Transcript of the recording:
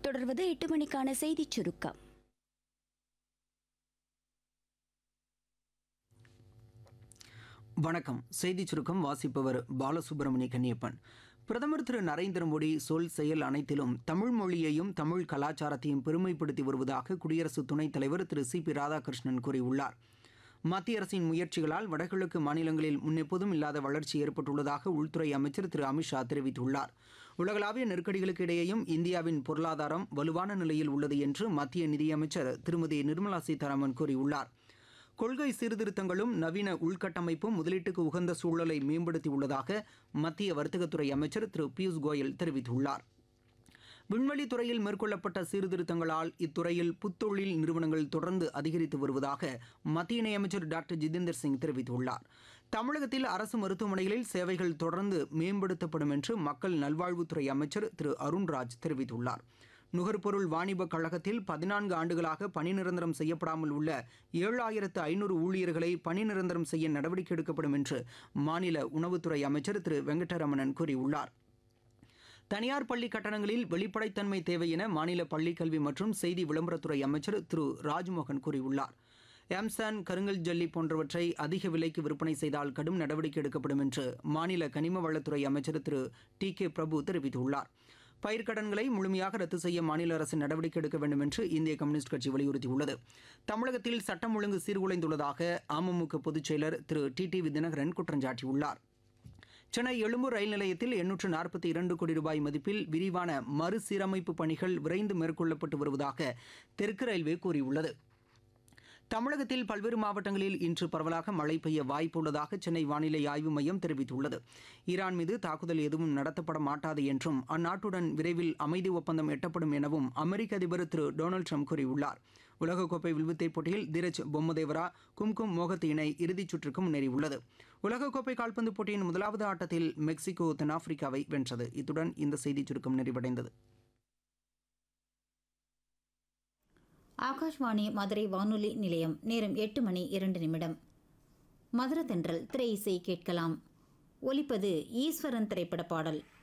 தொடர்வது எட்டு மணிக்கான செய்திச் சுருக்கம் வணக்கம் செய்திச் சுருக்கம் வாசிப்பவர் பாலசுப்ரமணிய கன்னியப்பன் பிரதமர் திரு நரேந்திர மோடி சொல் செயல் அனைத்திலும் தமிழ் மொழியையும் தமிழ் கலாச்சாரத்தையும் பெருமைப்படுத்தி வருவதாக குடியரசு துணைத் தலைவர் திரு சி பி ராதாகிருஷ்ணன் கூறியுள்ளார் மத்திய அரசின் முயற்சிகளால் வடகிழக்கு மாநிலங்களில் முன்னெப்போதும் இல்லாத வளர்ச்சி ஏற்பட்டுள்ளதாக உள்துறை அமைச்சர் திரு அமித்ஷா தெரிவித்துள்ளார் உலகளாவிய நெருக்கடிகளுக்கு இடையேயும் இந்தியாவின் பொருளாதாரம் வலுவான நிலையில் உள்ளது என்று மத்திய நிதியமைச்சர் திருமதி நிர்மலா சீதாராமன் கூறியுள்ளார் கொள்கை சீர்திருத்தங்களும் நவீன உள்கட்டமைப்பும் முதலீட்டுக்கு உகந்த சூழலை மேம்படுத்தியுள்ளதாக மத்திய வர்த்தகத்துறை அமைச்சர் திரு பியூஷ் கோயல் தெரிவித்துள்ளார் விண்வெளி துறையில் மேற்கொள்ளப்பட்ட சீர்திருத்தங்களால் இத்துறையில் புத்தொழில் நிறுவனங்கள் தொடர்ந்து அதிகரித்து வருவதாக மத்திய இணையமைச்சர் டாக்டர் ஜிதேந்தர் சிங் தெரிவித்துள்ளார் தமிழகத்தில் அரசு மருத்துவமனைகளில் சேவைகள் தொடர்ந்து மேம்படுத்தப்படும் என்று மக்கள் நல்வாழ்வுத்துறை அமைச்சர் திரு அருண்ராஜ் தெரிவித்துள்ளார் நுகர்பொருள் வாணிபக் கழகத்தில் பதினான்கு ஆண்டுகளாக பணி நிரந்தரம் செய்யப்படாமல் உள்ள ஏழாயிரத்து ஐநூறு ஊழியர்களை பணி நிரந்தரம் செய்ய நடவடிக்கை எடுக்கப்படும் என்று மாநில உணவுத்துறை அமைச்சர் திரு வெங்கடரமணன் கூறியுள்ளார் தனியார் பள்ளி கட்டணங்களில் வெளிப்படைத்தன்மை தேவை என மாநில பள்ளிக்கல்வி மற்றும் செய்தி விளம்பரத்துறை அமைச்சர் திரு ராஜ்மோகன் கூறியுள்ளார் எம்சான் கருங்கல் ஜல்லி போன்றவற்றை அதிக விலைக்கு விற்பனை செய்தால் கடும் நடவடிக்கை எடுக்கப்படும் என்று மாநில கனிம வளத்துறை அமைச்சர் திரு டி கே பிரபு தெரிவித்துள்ளார் பயிர்க்கடன்களை முழுமையாக ரத்து செய்ய மாநில அரசு நடவடிக்கை எடுக்க வேண்டும் என்று இந்திய கம்யூனிஸ்ட் கட்சி வலியுறுத்தியுள்ளது தமிழகத்தில் சட்டம் ஒழுங்கு சீர்குலைந்துள்ளதாக அமமுக பொதுச் செயலர் திரு டி டி தினகரன் குற்றம் சாட்டியுள்ளார் சென்னை எழும்பூர் ரயில் நிலையத்தில் எண்ணூற்று நாற்பத்தி இரண்டு கோடி ரூபாய் மதிப்பில் விரிவான மறுசீரமைப்பு பணிகள் விரைந்து மேற்கொள்ளப்பட்டு வருவதாக தெற்கு ரயில்வே கூறியுள்ளது தமிழகத்தில் பல்வேறு மாவட்டங்களில் இன்று பரவலாக மழை பெய்ய வாய்ப்புள்ளதாக சென்னை வானிலை ஆய்வு மையம் தெரிவித்துள்ளது ஈரான் மீது தாக்குதல் எதுவும் நடத்தப்பட மாட்டாது என்றும் அந்நாட்டுடன் விரைவில் அமைதி ஒப்பந்தம் எட்டப்படும் எனவும் அமெரிக்க அதிபர் திரு டொனால்டு ட்ரம்ப் கூறியுள்ளார் உலகக்கோப்பை வில்வித்தை போட்டியில் தீரஜ் பொம்மதேவரா கும்கும் மோகத் இணை இறுதிச் சுற்றுக்கு முன்னேறியுள்ளது உலகக்கோப்பை கால்பந்து போட்டியின் முதலாவது ஆட்டத்தில் மெக்சிகோ தென்னாப்பிரிக்காவை வென்றது இத்துடன் இந்த செய்திச் சுருக்கம் நிறைவடைந்தது ஆகாஷ்வாணி மதுரை வானொலி நிலையம் நேரம் எட்டு மணி இரண்டு நிமிடம் மதுர தென்றல் திரை இசை கேட்கலாம் ஒலிப்பது ஈஸ்வரன் திரைப்பட பாடல்